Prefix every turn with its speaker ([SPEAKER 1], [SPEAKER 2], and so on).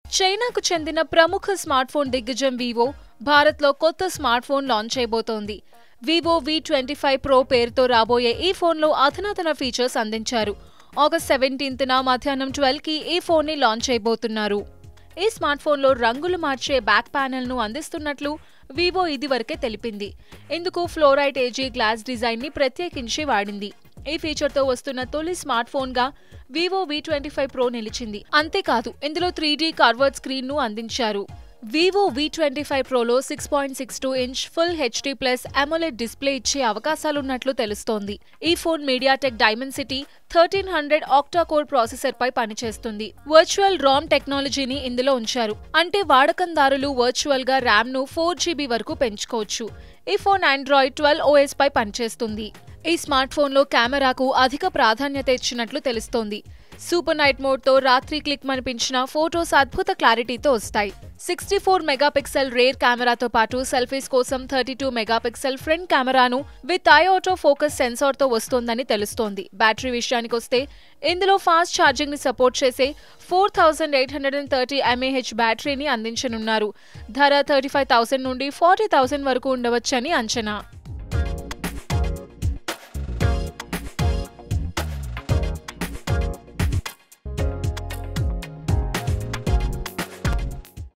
[SPEAKER 1] చైనాకు చెందిన ప్రముఖ స్మార్ట్ ఫోన్ దిగ్గజం వివో భారత్లో కొత్త స్మార్ట్ ఫోన్ లాంచ్ చేయబోతోంది Vivo V twenty five pro పేరుతో రాబోయే ఈ ఫోన్లో అధునాతన ఫీచర్స్ అందించారు ఆగస్ట్ సెవెంటీన్త్న మధ్యాహ్నం ట్వెల్వ్కి ఈ ఫోన్ని లాంచ్ చేయబోతున్నారు ఈ స్మార్ట్ ఫోన్లో రంగులు మార్చే బ్యాక్ ప్యానెల్ను అందిస్తున్నట్లు వివో ఇదివరకే తెలిపింది ఇందుకు ఫ్లోరైట్ ఏజీ గ్లాస్ డిజైన్ని ప్రత్యేకించి వాడింది ఈ ఫీచర్తో వస్తున్న తొలి స్మార్ట్ ఫోన్గా Vivo V twenty five pro నిలిచింది అంతేకాదు ఇందులో త్రీ డీ కర్వర్డ్ స్క్రీన్ను అందించారు వివో వి ట్వంటీ ఫైవ్ ప్రోలో six point six two inch full HD plus AMOLED display ఇచ్చే అవకాశాలున్నట్లు తెలుస్తోంది ఈ phone MediaTek Dimensity thirteen hundred octa core processor పై పనిచేస్తుంది వర్చువల్ రామ్ టెక్నాలజీని ఇందులో ఉంచారు అంటే వాడకందారులు వర్చువల్ గా ర్యామ్ ను ఫోర్ జీబీ వరకు పెంచుకోవచ్చు ఈ ఫోన్ ఆండ్రాయిడ్ ట్వెల్వ్ ఓఎస్ పై పనిచేస్తుంది ఈ స్మార్ట్ ఫోన్లో కెమెరాకు అధిక ప్రాధాన్యత ఇచ్చినట్లు తెలుస్తోంది సూపర్ నైట్ మోడ్తో రాత్రి క్లిక్ మనిపించిన ఫోటోస్ అద్భుత క్లారిటీతో వస్తాయి సిక్స్టీ ఫోర్ మెగాపిక్సెల్ రేర్ కెమెరాతో పాటు సెల్ఫీస్ కోసం థర్టీ టూ మెగాపిక్సెల్ ఫ్రంట్ కెమెరాను విత్ ఐ ఆటో ఫోకస్ సెన్సార్తో వస్తోందని తెలుస్తోంది బ్యాటరీ విషయానికి వస్తే ఇందులో ఫాస్ట్ ఛార్జింగ్ ని సపోర్ట్ చేసే four thousand eight hundred and thirty mAh బ్యాటరీని అందించనున్నారు ధర థర్టీ ఫైవ్ థౌసండ్ నుండి ఫార్టీ థౌసండ్ వరకు ఉండవచ్చని అంచనా